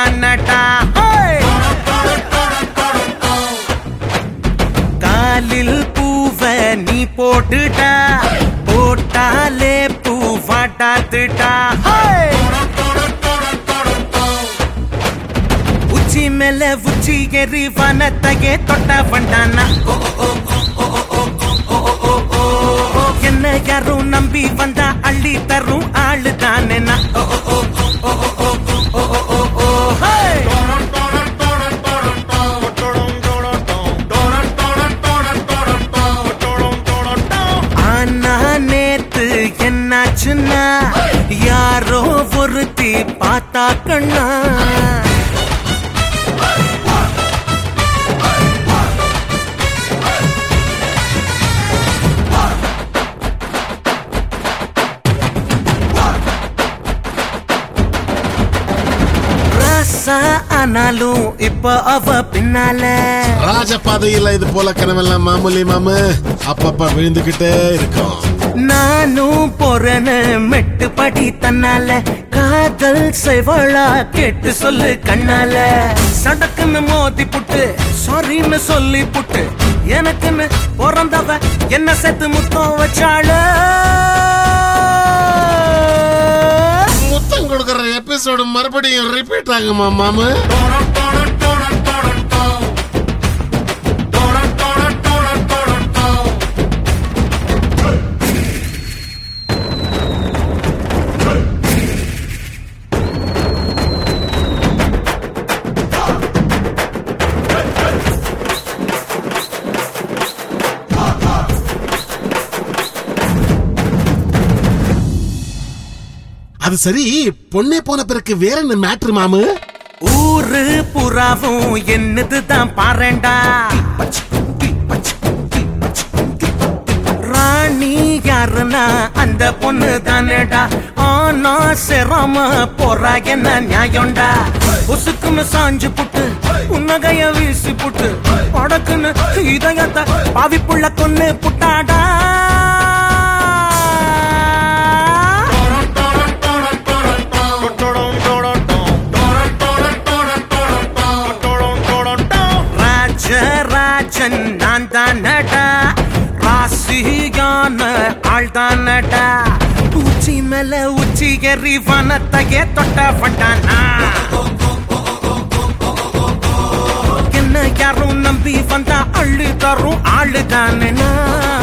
தானடா ஹே! காலில் பூவ நீ போட்டுடா போட்டாலே பூவாட்டாத்துடா ஹே! உச்சி மேல உச்சி எறி வனத்தையே தொட்ட வண்டானா என்ன யாரும் நம்பி வந்தா அள்ளி தரும் ஆளு தானே ஆனா நேத்து என்னாச்சுன்னா யாரோ ஒருத்தி பார்த்தா கண்ணா ராசா ஆனாலும் இப்ப அவ பின்னால ராஜபாதையில இது போல கனவெல்லாம் மாமூலி மாமு அப்பப்ப விழுந்துகிட்டே இருக்கும் நானும் போறேன்னு மெட்டு படி தன்னால காதல் செய்வளா கேட்டு சொல்லு கண்ணால சடக்குன்னு மோதி புட்டு சாரின்னு சொல்லி புட்டு எனக்குன்னு பிறந்தவ என்ன சேர்த்து முத்தம் வச்சாள முத்தம் கொடுக்கற எபிசோடு மறுபடியும் ரிப்பீட் ஆகுமா மாமு அது சரி பொண்ணே போன பிறகு வேற என்ன மேட்ரு மாமு ஊரு புறாவும் என்னதுதான் பாறேண்டா ராணி யாருன்னா அந்த பொண்ணு தானேடா ஆனா சிரம போறா என்ன நியாயம்டா உசுக்குன்னு சாஞ்சு புட்டு புன்னகைய வீசி புட்டு படக்குன்னு இதயத்தை பாவிப்புள்ள கொன்னு புட்டாடா ராஜராஜன் நான் தானடா ராசியான ஆள் தானடா உச்சி மேல உச்சி எறி வனத்தையே தொட்ட வட்டானா என்ன யாரும் நம்பி வந்தா அள்ளு தரும் ஆளு தானே